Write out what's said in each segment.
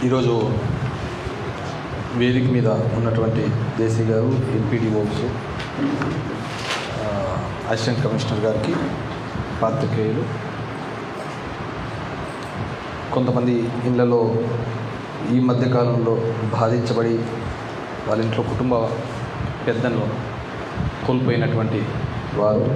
ఈరోజు వేదిక మీద ఉన్నటువంటి జేసీ గారు ఎంపీడీఓస్ అసిస్టెంట్ కమిషనర్ గారికి పాత్రికేయులు కొంతమంది ఇళ్లలో ఈ మధ్యకాలంలో బాధించబడి వాళ్ళ ఇంట్లో కుటుంబ పెద్దలను కోల్పోయినటువంటి వారు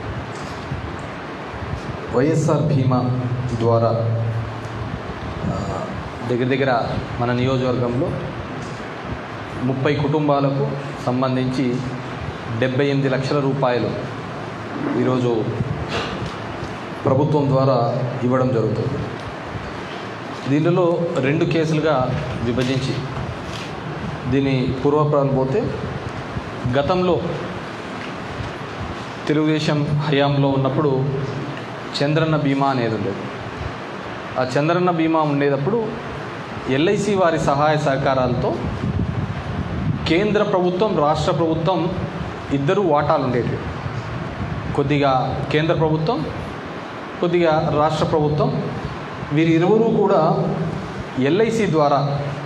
వైఎస్ఆర్ బీమా ద్వారా ఆ, దగ్గర దగ్గర మన నియోజకవర్గంలో ముప్పై కుటుంబాలకు సంబంధించి డెబ్బై ఎనిమిది లక్షల రూపాయలు ఈరోజు ప్రభుత్వం ద్వారా ఇవ్వడం జరుగుతుంది దీనిలో రెండు కేసులుగా విభజించి దీని పూర్వపరాలు పోతే గతంలో తెలుగుదేశం హయాంలో ఉన్నప్పుడు చంద్రన్న బీమా అనేది ఉండేది ఆ చంద్రన్న బీమా ఉండేటప్పుడు ఎల్ఐసి వారి సహాయ సహకారాలతో కేంద్ర ప్రభుత్వం రాష్ట్ర ప్రభుత్వం ఇద్దరు వాటాలు ఉండేవి కొద్దిగా కేంద్ర ప్రభుత్వం కొద్దిగా రాష్ట్ర ప్రభుత్వం వీరిరువురు కూడా ఎల్ఐసి ద్వారా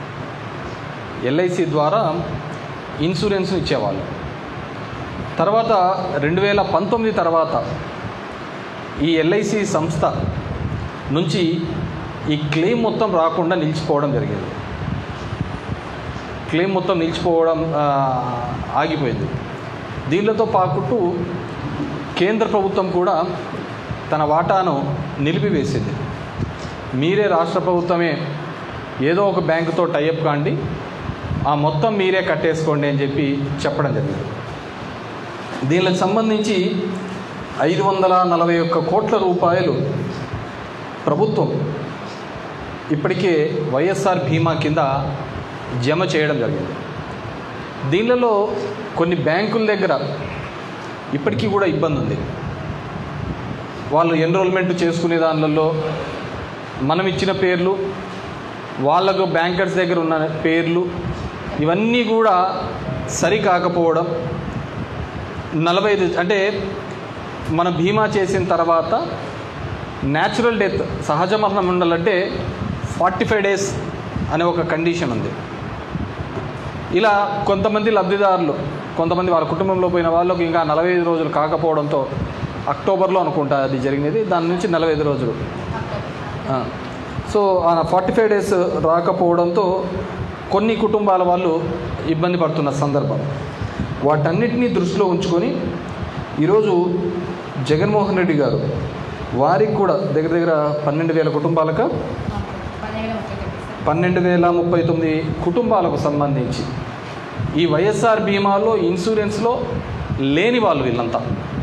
ఎల్ఐసి ద్వారా ఇన్సూరెన్స్ ఇచ్చేవాళ్ళు తర్వాత రెండు వేల పంతొమ్మిది తర్వాత ఈ ఎల్ఐసి సంస్థ నుంచి ఈ క్లెయిమ్ మొత్తం రాకుండా నిలిచిపోవడం జరిగింది క్లెయిమ్ మొత్తం నిలిచిపోవడం ఆ, ఆగిపోయింది దీనితో పాకుట్టు కేంద్ర ప్రభుత్వం కూడా తన వాటాను నిలిపివేసింది మీరే రాష్ట్ర ప్రభుత్వమే ఏదో ఒక బ్యాంకుతో టైఅప్ కాండి ఆ మొత్తం మీరే కట్టేసుకోండి అని చెప్పి చెప్పడం జరిగింది దీనికి సంబంధించి ఐదు వందల నలభై ఒక్క కోట్ల రూపాయలు ప్రభుత్వం ఇప్పటికే వైఎస్ఆర్ బీమా కింద జమ చేయడం జరిగింది దీనిలో కొన్ని బ్యాంకుల దగ్గర ఇప్పటికీ కూడా ఇబ్బంది ఉంది వాళ్ళు ఎన్రోల్మెంట్ చేసుకునే దానిలలో మనం ఇచ్చిన పేర్లు వాళ్ళకు బ్యాంకర్స్ దగ్గర ఉన్న పేర్లు ఇవన్నీ కూడా సరి కాకపోవడం నలభై ఐదు అంటే మన బీమా చేసిన తర్వాత న్యాచురల్ డెత్ సహజ మరణం ఉండాలంటే ఫార్టీ ఫైవ్ డేస్ అనే ఒక కండిషన్ ఉంది ఇలా కొంతమంది లబ్ధిదారులు కొంతమంది వాళ్ళ కుటుంబంలో పోయిన వాళ్ళకు ఇంకా నలభై ఐదు రోజులు కాకపోవడంతో అక్టోబర్లో అనుకుంటా అది జరిగినది దాని నుంచి నలభై ఐదు రోజులు ఆ. సో ఆ ఫార్టీ ఫైవ్ డేస్ రాకపోవడంతో కొన్ని కుటుంబాల వాళ్ళు ఇబ్బంది పడుతున్న సందర్భం వాటన్నిటినీ దృష్టిలో ఉంచుకొని ఈరోజు జగన్మోహన్ రెడ్డి గారు వారికి కూడా దగ్గర దగ్గర పన్నెండు వేల కుటుంబాలకు పన్నెండు వేల ముప్పై తొమ్మిది కుటుంబాలకు సంబంధించి ఈ వైఎస్ఆర్ బీమాలో ఇన్సూరెన్స్లో లేని వాళ్ళు వీళ్ళంతా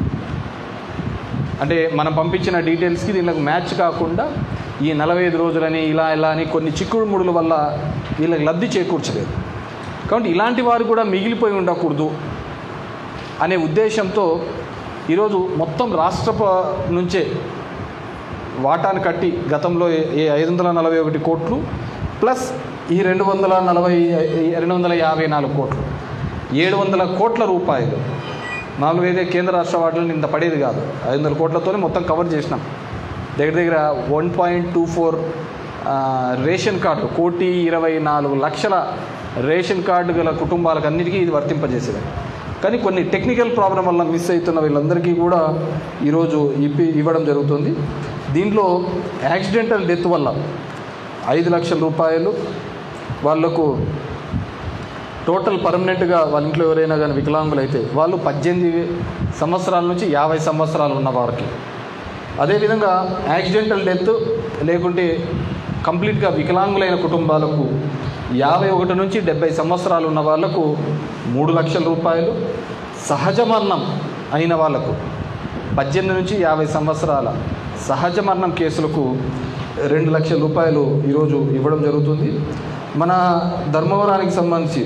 అంటే మనం పంపించిన డీటెయిల్స్కి దీనికి మ్యాచ్ కాకుండా ఈ నలభై ఐదు రోజులని ఇలా ఇలా అని కొన్ని చిక్కుడు ముడుల వల్ల వీళ్ళకి లబ్ధి చేకూర్చలేదు కాబట్టి ఇలాంటి వారు కూడా మిగిలిపోయి ఉండకూడదు అనే ఉద్దేశంతో ఈరోజు మొత్తం రాష్ట్ర ప- నుంచే వాటాను కట్టి గతంలో ఏ ఐదు వందల నలభై ఒకటి కోట్లు ప్లస్ ఈ రెండు వందల నలభై రెండు వందల యాభై నాలుగు కోట్లు ఏడు వందల కోట్ల రూపాయలు మామూలుగా అయితే కేంద్ర రాష్ట్ర వాటిని ఇంత పడేది కాదు ఐదు వందల కోట్లతోనే మొత్తం కవర్ చేసినాం దగ్గర దగ్గర one point two four ration card కోటి ఇరవై నాలుగు లక్షల రేషన్ కార్డు గల కుటుంబాలకు అన్నిటికీ ఇది వర్తింపజేసేది కానీ కొన్ని టెక్నికల్ ప్రాబ్లం వల్ల మిస్ అవుతున్న వీళ్ళందరికీ కూడా ఈరోజు ఇప్పి ఇవ్వడం జరుగుతుంది దీంట్లో యాక్సిడెంటల్ డెత్ వల్ల ఐదు లక్షల రూపాయలు వాళ్లకు టోటల్ పర్మనెంట్గా వాళ్ళ ఇంట్లో ఎవరైనా కానీ వికలాంగులు అయితే వాళ్ళు పద్దెనిమిది సంవత్సరాల నుంచి యాభై సంవత్సరాలు ఉన్న వారికి అదేవిధంగా యాక్సిడెంటల్ డెత్ లేకుంటే కంప్లీట్గా వికలాంగులైన కుటుంబాలకు యాభై ఒకటి నుంచి డెబ్బై సంవత్సరాలు ఉన్న వాళ్లకు మూడు లక్షల రూపాయలు సహజ మరణం అయిన వాళ్లకు పద్దెనిమిది నుంచి యాభై సంవత్సరాల సహజ మరణం కేసులకు రెండు లక్షల రూపాయలు ఈరోజు ఇవ్వడం జరుగుతుంది మన ధర్మవరానికి సంబంధించి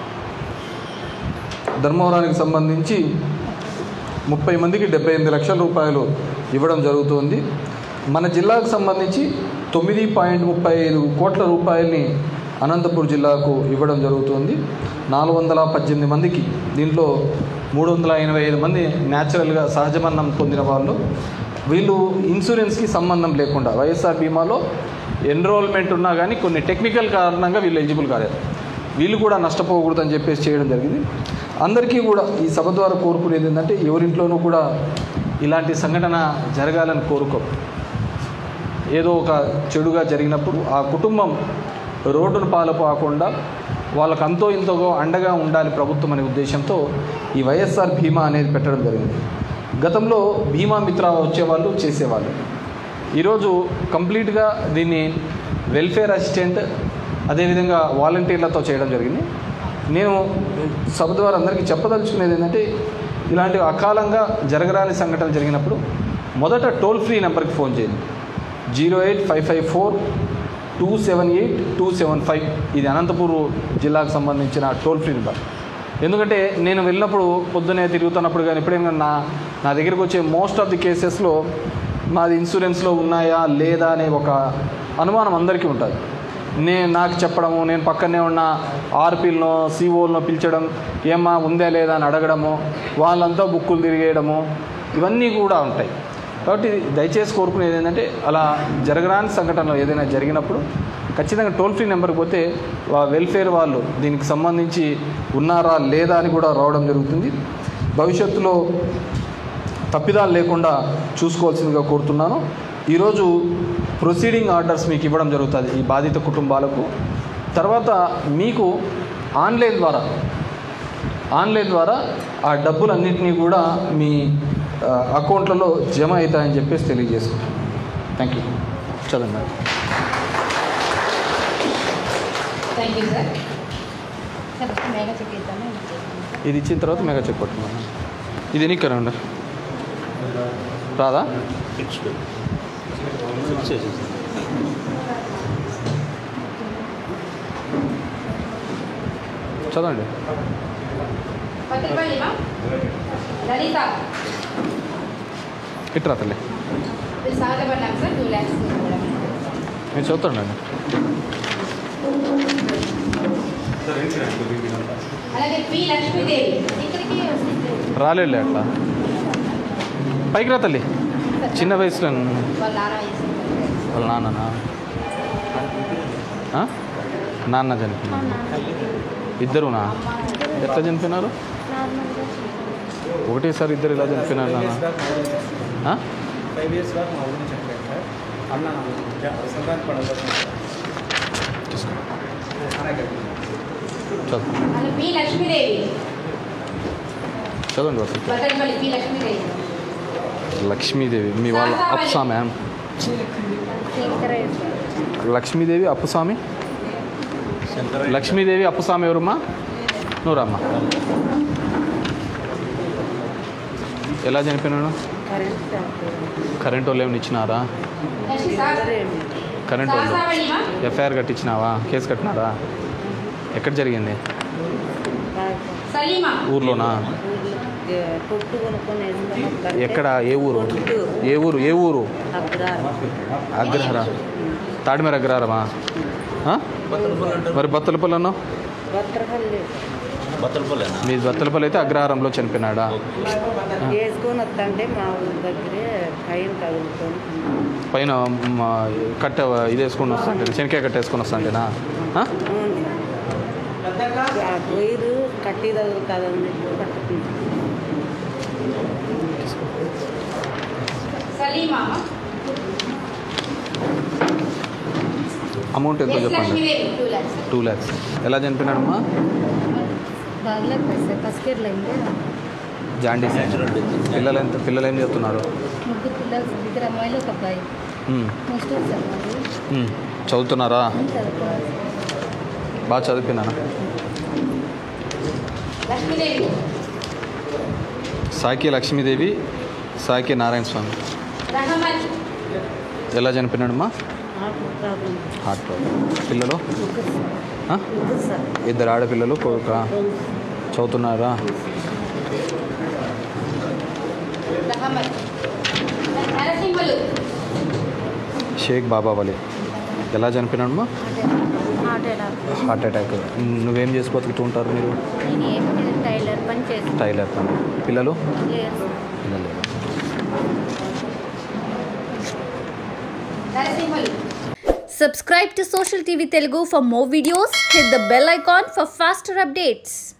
ధర్మవరానికి సంబంధించి ముప్పై మందికి డెబ్బై ఎనిమిది లక్షల రూపాయలు ఇవ్వడం జరుగుతుంది మన జిల్లాకు సంబంధించి తొమ్మిది పాయింట్ ముప్పై ఐదు కోట్ల రూపాయలని అనంతపూర్ జిల్లాకు ఇవ్వడం జరుగుతుంది నాలుగు వందల పద్దెనిమిది మందికి దీంట్లో మూడు వందల ఎనభై ఐదు మంది న్యాచురల్గా సహజ మరణం పొందిన వాళ్ళు వీళ్ళు ఇన్సూరెన్స్కి సంబంధం లేకుండా వైఎస్ఆర్ బీమాలో ఎన్రోల్మెంట్ ఉన్నా కానీ కొన్ని టెక్నికల్ కారణంగా వీళ్ళు ఎలిజిబుల్ కాలేదు వీళ్ళు కూడా నష్టపోకూడదని చెప్పేసి చేయడం జరిగింది అందరికీ కూడా ఈ సభ ద్వారా కోరుకునేది ఏంటంటే ఎవరింట్లోనూ కూడా ఇలాంటి సంఘటన జరగాలని కోరుకో ఏదో ఒక చెడుగా జరిగినప్పుడు ఆ కుటుంబం రోడ్డును పాలపోకుండా వాళ్ళకు అంతో ఇంతో అండగా ఉండాలి ప్రభుత్వం అనే ఉద్దేశంతో ఈ వైఎస్ఆర్ బీమా అనేది పెట్టడం జరిగింది గతంలో బీమా మిత్ర వచ్చేవాళ్ళు చేసేవాళ్ళు ఈరోజు కంప్లీట్గా దీన్ని వెల్ఫేర్ అసిస్టెంట్ అదేవిధంగా వాలంటీర్లతో చేయడం జరిగింది నేను సభ ద్వారా అందరికీ చెప్పదలుచుకునేది ఏంటంటే ఇలాంటి అకాలంగా జరగరాని సంఘటనలు జరిగినప్పుడు మొదట టోల్ ఫ్రీ నెంబర్కి ఫోన్ చేయండి zero eight five five four two seven eight two seven five ఇది అనంతపూర్ జిల్లాకు సంబంధించిన టోల్ ఫ్రీ నెంబర్ ఎందుకంటే నేను వెళ్ళినప్పుడు పొద్దునే తిరుగుతున్నప్పుడు కానీ ఎప్పుడైనా నా నా దగ్గరికి వచ్చే మోస్ట్ ఆఫ్ ది కేసెస్లో మాది ఇన్సూరెన్స్లో ఉన్నాయా లేదా అనే ఒక అనుమానం అందరికీ ఉంటుంది నేను నాకు చెప్పడము నేను పక్కనే ఉన్న ఆర్పీలను సిఓలను పిలిచడం ఏమా ఉందా లేదా అని అడగడము వాళ్ళంతా బుక్కులు తిరిగేయడము ఇవన్నీ కూడా ఉంటాయి కాబట్టి దయచేసి కోరుకునేది ఏంటంటే అలా జరగరాని సంఘటనలు ఏదైనా జరిగినప్పుడు ఖచ్చితంగా టోల్ ఫ్రీ నెంబర్కి పోతే వా వెల్ఫేర్ వాళ్ళు దీనికి సంబంధించి ఉన్నారా లేదా అని కూడా రావడం జరుగుతుంది భవిష్యత్తులో తప్పిదాలు లేకుండా చూసుకోవాల్సిందిగా కోరుతున్నాను ఈరోజు ప్రొసీడింగ్ ఆర్డర్స్ మీకు ఇవ్వడం జరుగుతుంది ఈ బాధిత కుటుంబాలకు తర్వాత మీకు ఆన్లైన్ ద్వారా ఆన్లైన్ ద్వారా ఆ డబ్బులన్నింటినీ కూడా మీ ఆ, అకౌంట్లలో జమ అవుతాయని చెప్పేసి తెలియజేసుకుంటాం థ్యాంక్ యూ చదవండి thank you sir sir Megha check ఇద్దాము ఇది ఇచ్చిన తర్వాత మెగా చెక్ కొట్టుకున్నాను ఇది ఎన్ని కరండి రాదా చదవండి పత్రిపల్లి మా లలిత ఇట్రా తల్లి ఇది సహజపడ్డాం సార్ టూ ల్యాక్స్ నేను చదువుతానండి అలాగే పి లక్ష్మీదేవి ఇక్కడికి వస్తుంది రాలేలే అట్లా పైకి రా తల్లి చిన్న వయసులో వాళ్ళ నాన్న వేసింది వాళ్ళ నాన్ననా ఆ? నాన్న చనిపోయినారు ఇద్దరునా ఎట్లా చనిపోయినారు ఒకటేసారి ఇద్దరు ఇలా చనిపోయినారు నాన్న ఆ? ఫైవ్ ఇయర్స్ వరకు మా ఊరిని చెప్పారు సార్ అన్న సంక్రాంతి పండుగ తీసుకో. చదువు అలాగే పి లక్ష్మీదేవి చదవండి వసతి బద్దలపల్లి పి లక్ష్మీదేవి లక్ష్మీదేవి మీ వాళ్ళ అప్పుస్వామి లక్ష్మీదేవి అప్పుస్వామి లక్ష్మీదేవి అప్పుస్వామి ఎవరమ్మా నువ్వు రామ్మా ఎలా చనిపోయినాడు కరెంట్ వాళ్ళు ఏమైనా ఇచ్చినారా నెక్స్ట్ సార్ కరెంట్ వాళ్ళు సాసావళి మా ఎఫ్ఐఆర్ కట్టించినావా కేసు కట్టినారా ఎక్కడ జరిగింది సలీమా ఊర్లోనా పొట్టు కొనుక్కొని వేసుకొని ఎక్కడ ఏ ఊరు ఏ ఊరు ఏ ఊరు అగ్రహార తాడిమేర అగ్రహారమా ఆ? మరి బత్తలపల్లి అన్నావు భద్రపల్లి మీ బత్తలపల్లి అయితే అగ్రహారంలో చనిపోయినాడా వేసుకొని వస్తుంటే మా ఊరి దగ్గరే పైన తగులుకొని పైన మ, కట్ట ఇది వేసుకొని వస్తాంటే శనకాయ కట్ట వేసుకొని వస్తాంటేనా ఆ? అవును సార్. ఆ వైరు కట్టి తగులుతుందని చెప్పి పట్టుకుంటాం సలీమా మా అమౌంట్ ఎంతో ఎస్ చెప్పండి లక్ష్మీదేవి టూ ల్యాక్స్ టూ ల్యాక్స్ ఎలా చనిపోయినాడమ్మా బాగలేదు సార్ ఫస్ట్ ఇయర్లో అయింది జాండీస్ పిల్లలు ఎంత పిల్లలు ఏం చేస్తున్నారు ముగ్గురు పిల్లలు ఇద్దరు అమ్మాయిలు ఒక అబ్బాయి ఉమ్, నెక్స్ట్ సార్ మాది ఉమ్. చదువుతున్నారా చదువుకోవాలి బాగా చదివిపోయినానా లక్ష్మీదేవి సాకి లక్ష్మీదేవి సాకి నారాయణ స్వామి రహమత్ ఎలా చనిపోయినాడమ్మా హార్ట్ ప్రాబ్లం హార్ట్ ప్రాబ్లం పిల్లలు ముగ్గురు సార్ ఆ? ముగ్గురు సార్ ఇద్దరు ఆడపిల్లలు కొడుక చదువుతున్నారా రహమత్ నరసింహులు షేక్ బాబా వలి ఎలా చనిపోయినాడమ్మా హార్ట్ అటాక్ హార్ట్ అటాక్ నువ్వేం చేసి బతుకుతూ ఉంటారు మీరు నేను ఏం లేదు, టైలర్ పని చేస్తాను టైలర్ పని పిల్లలు లేదు పిల్లలు లేరు. Narasimhulu Subscribe to Social TV Telugu for more videos. Hit the bell icon for faster updates.